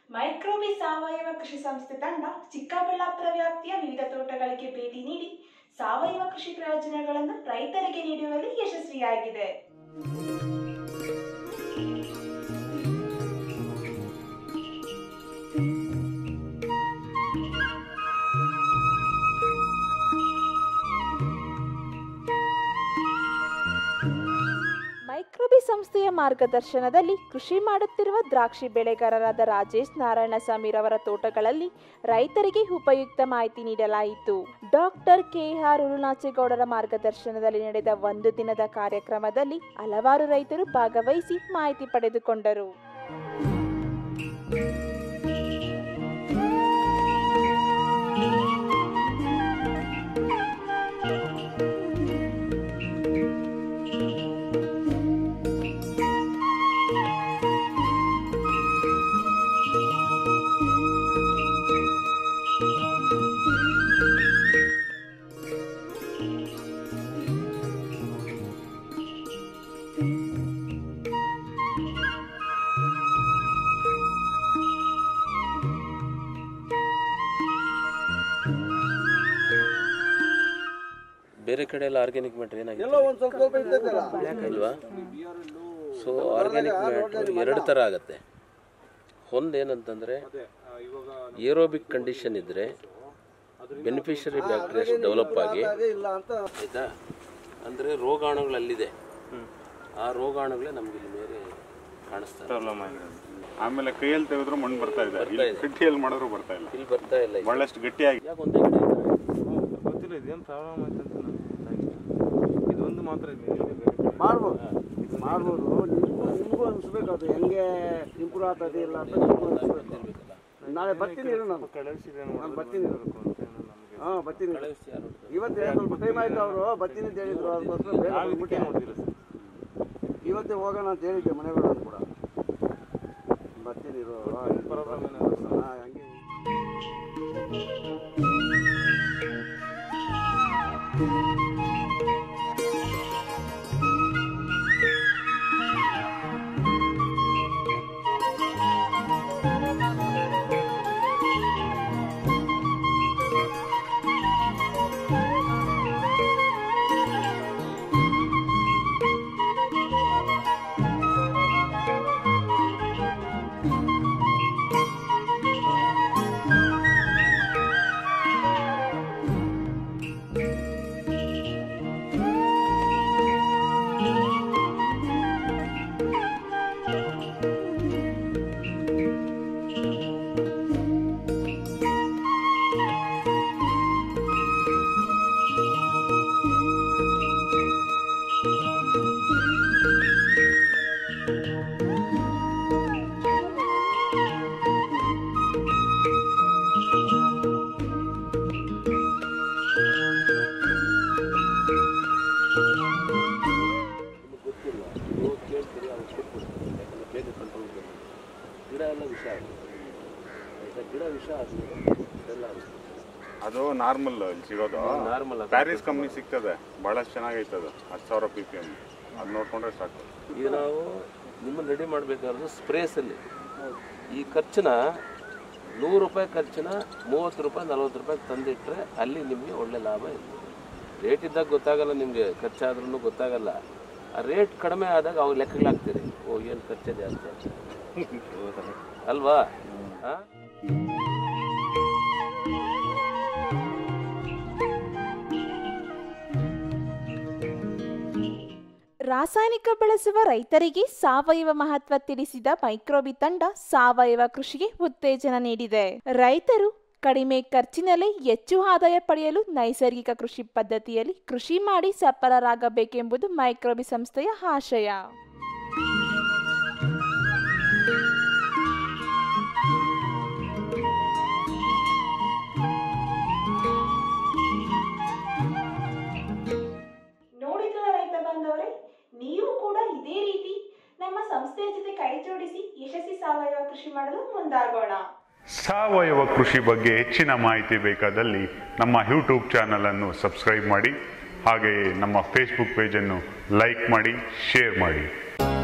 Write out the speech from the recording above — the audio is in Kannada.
ಮೈಕ್ರೋಬಿ ಸಾವಯವ ಕೃಷಿ ಸಂಸ್ಥೆ ತಂಡ ಚಿಕ್ಕಬಳ್ಳಾಪುರ ವ್ಯಾಪ್ತಿಯ ವಿವಿಧ ತೋಟಗಳಿಗೆ ಭೇಟಿ ನೀಡಿ ಸಾವಯವ ಕೃಷಿ ಪ್ರಯೋಜನಗಳನ್ನು ರೈತರಿಗೆ ನೀಡುವಲ್ಲಿ ಯಶಸ್ವಿಯಾಗಿದೆ ಮೈಕ್ರೋಬಿ ಸಂಸ್ಥೆಯ ಮಾರ್ಗದರ್ಶನದಲ್ಲಿ ಕೃಷಿ ಮಾಡುತ್ತಿರುವ ದ್ರಾಕ್ಷಿ ಬೆಳೆಗಾರರಾದ ರಾಜೇಶ್ ನಾರಾಯಣ ಸಮೀರ್ ಅವರ ತೋಟಗಳಲ್ಲಿ ರೈತರಿಗೆ ಉಪಯುಕ್ತ ಮಾಹಿತಿ ನೀಡಲಾಯಿತು ಡಾಕ್ಟರ್ ಕೆ ಆರ್ ಉರುನಾಚೇಗೌಡರ ಮಾರ್ಗದರ್ಶನದಲ್ಲಿ ನಡೆದ ಒಂದು ದಿನದ ಕಾರ್ಯಕ್ರಮದಲ್ಲಿ ಹಲವಾರು ರೈತರು ಭಾಗವಹಿಸಿ ಮಾಹಿತಿ ಪಡೆದುಕೊಂಡರು ಬೇರೆ ಕಡೆ ಎಲ್ಲ ಆರ್ಗ್ಯಾನಿಕ್ ಮ್ಯಾಟ್ರ್ ಎಲ್ಲೋ ಏನಾಗಿದೆ ಒಂದ್ ಸ್ವಲ್ಪ ಸ್ವಲ್ಪ ಇರ್ತೈತಲ್ಲ ಅಲ್ವಾ ಸೊ ಆರ್ಗ್ಯಾನಿಕ್ ಮ್ಯಾಟ್ರ್ ಎರಡು ಥರ ಆಗುತ್ತೆ ಒಂದು ಏನಂತಂದರೆ ಏರೋಬಿಕ್ ಕಂಡೀಷನ್ ಇದ್ದರೆ ಬೆನಿಫಿಷರಿ ಬ್ಯಾಕ್ಟೀರಿಯಾಸ್ ಡೆವಲಪ್ ಆಗಿ ಅದೇ ಇಲ್ಲ ಅಂತ ಆಯಿತಾ ಅಂದರೆ ರೋಗಾಣುಗಳು ಅಲ್ಲಿದೆ ಆ ರೋಗಾಣುಗಳೇ ನಮ್ಗೆ ಇಲ್ಲಿ ಮೇಲೆ ಕಾಣಿಸ್ತಾರೆ ಪ್ರಾಬ್ಲಮ್ ಆಗಿದೆ ಆಮೇಲೆ ಕೈಯಲ್ಲಿ ತೆಗೆದ್ರು ಮಣ್ಣು ಬರ್ತಾ ಇದೆ ಇಲ್ಲಿ ಕಟ್ಟಿಯಲ್ಲಿ ಮಾಡಿದ್ರು ಬರ್ತಾ ಇಲ್ಲ ಇಲ್ಲಿ ಬರ್ತಾ ಇಲ್ಲ ಇದು. ಬಹಳಷ್ಟು ಗಟ್ಟಿಯಾಗಿ ಯಾಕೆ ಒಂದೇ ಕಡೆ ಇದೆ? ಗೊತ್ತಿಲ್ಲ ಇದೇನು ಪ್ರಾಬ್ಲಮ್ ಆಯ್ತು ಅಂತ ನನಗೆ ಗೊತ್ತಾಗಿಲ್ಲ. ಇದೊಂದು ಮಾತ್ರ ಇದೆ ಇಲ್ಲಿ ಬೇರೆ ಮಾಡ್ಬೋದು ಮಾಡ್ಬೋದು ನಿಮ್ಗೂ ನಿಮಗೂ ಅನ್ಸ್ಬೇಕು ಅದು ಹೆಂಗೆ ಇಂಪ್ರೂವ್ ಆಗ್ತದೆ ಇಲ್ಲ ಅಂತ ನಿಮಗೂ ಅನ್ಸ್ಬೇಕು ನಾಳೆ ಬರ್ತೀನಿ ಇರು ನಾನು ಕಳಿಸಿದೇನು ನಾನು ಬರ್ತೀನಿ ಇರು. ನಮಗೆ ಹಾಂ ಬರ್ತೀನಿ ಕಳಿಸಿ ಯಾರು ಹೊರಡ್ತಾರೆ? ಇವತ್ತೇ ಸ್ವಲ್ಪ ಟೈಮ್ ಆಯ್ತು ಅವರು ಬರ್ತೀನಿ ಅಂತ ಹೇಳಿದ್ರು ಅದಕ್ಕೋಸ್ಕರ ಬೇಗ ನಾವು ಇದಕ್ಕೆ ಬಂದ್ಬಿಟ್ಟೆ. ನೋಡಿಲ್ಲ ಸರ್ ಇವತ್ತೇ ಹೋಗೋಣ ಅಂತ ಹೇಳಿದ್ದೆ ಮನೆಗಳು ಕೂಡ ಬರ್ತೀನಿ ಇರು ಪ್ರಾಬ್ಲಮ್ ಏನಾದ್ರು ಹಾಂ ಹಂಗೆ ನಿಮಗೆ ಗೊತ್ತಿಲ್ಲ ನೀವು ಕೇಳ್ತೀರಿ ಅವ್ರು ಕೊಟ್ಬಿಡ್ತಾರೆ ಯಾಕಂದ್ರೆ ಬೇಗ ಕಂಟ್ರೋಲ್ ಬರುತ್ತೆ ಗಿಡ ಎಲ್ಲ ವಿಷ ಆಗುತ್ತೆ ಆಯ್ತಾ ಗಿಡ ವಿಷ ಆಗುತ್ತೆ ಇದೆಲ್ಲ ಆಗುತ್ತೆ ಅದು ನಾರ್ಮಲ್ ಇಲ್ಲಿ ಸಿಗೋದು ನಾರ್ಮಲ್ ಅದು ಪ್ಯಾರಿಸ್ ಕಂಪ್ನಿ ಸಿಗ್ತದೆ ಬಹಳಷ್ಟು ಚೆನ್ನಾಗೈತೆ ಅದು ಹತ್ತು ಸಾವಿರ ಪಿ ಪಿ ಎಮ್ ಅದು ನೋಡ್ಕೊಂಡ್ರೆ ಸಾಕು ಈಗ ನಾವು ನಿಮ್ಮನ್ನು ರೆಡಿ ಮಾಡಬೇಕಾದ್ರೆ ಸ್ಪ್ರೇಸಲ್ಲಿ ಈ ಖರ್ಚನ್ನ ನೂರು ರೂಪಾಯಿ ಖರ್ಚನ್ನ ಮೂವತ್ತು ರೂಪಾಯಿ ನಲ್ವತ್ತು ರೂಪಾಯಿ ತಂದಿಟ್ಟರೆ ಅಲ್ಲಿ ನಿಮಗೆ ಒಳ್ಳೆ ಲಾಭ ಇದೆ ರೇಟ್ ಇದ್ದಾಗ ಗೊತ್ತಾಗಲ್ಲ ನಿಮಗೆ ಖರ್ಚಾದ್ರೂ ಗೊತ್ತಾಗಲ್ಲ ಆ ರೇಟ್ ಕಡಿಮೆ ಆದಾಗ ಅವಾಗ ಲೆಕ್ಕಗಳಾಗ್ತೀರಿ ಓ ಏನು ಖರ್ಚು ಜಾಸ್ತಿ ಅಂತ ಅಲ್ವಾ ಹಾಂ ರಾಸಾಯನಿಕ ಬಳಸುವ ರೈತರಿಗೆ ಸಾವಯವ ಮಹತ್ವ ತಿಳಿಸಿದ ಮೈಕ್ರೋಬಿ ತಂಡ ಸಾವಯವ ಕೃಷಿಗೆ ಉತ್ತೇಜನ ನೀಡಿದೆ ರೈತರು ಕಡಿಮೆ ಖರ್ಚಿನಲ್ಲೇ ಹೆಚ್ಚು ಆದಾಯ ಪಡೆಯಲು ನೈಸರ್ಗಿಕ ಕೃಷಿ ಪದ್ಧತಿಯಲ್ಲಿ ಕೃಷಿ ಮಾಡಿ ಸಫಲರಾಗಬೇಕೆಂಬುದು ಮೈಕ್ರೋಬಿ ಸಂಸ್ಥೆಯ ಆಶಯ ನೋಡಿದ್ರಲ್ಲ ರೈತ ಬಾಂಧವರೇ ನೀವು ಕೂಡ ಇದೇ ರೀತಿ ನಮ್ಮ ಸಂಸ್ಥೆಯ ಜೊತೆ ಕೈ ಜೋಡಿಸಿ ಯಶಸ್ವಿ ಸಾವಯವ ಕೃಷಿ ಮಾಡಲು ಮುಂದಾಗೋಣ ಸಾವಯವ ಕೃಷಿ ಬಗ್ಗೆ ಹೆಚ್ಚಿನ ಮಾಹಿತಿ ಬೇಕಾದಲ್ಲಿ ನಮ್ಮ ಯೂಟ್ಯೂಬ್ ಚಾನಲನ್ನು ಸಬ್ಸ್ಕ್ರೈಬ್ ಮಾಡಿ ಹಾಗೆಯೇ ನಮ್ಮ ಫೇಸ್ಬುಕ್ ಪೇಜನ್ನು ಲೈಕ್ ಮಾಡಿ ಶೇರ್ ಮಾಡಿ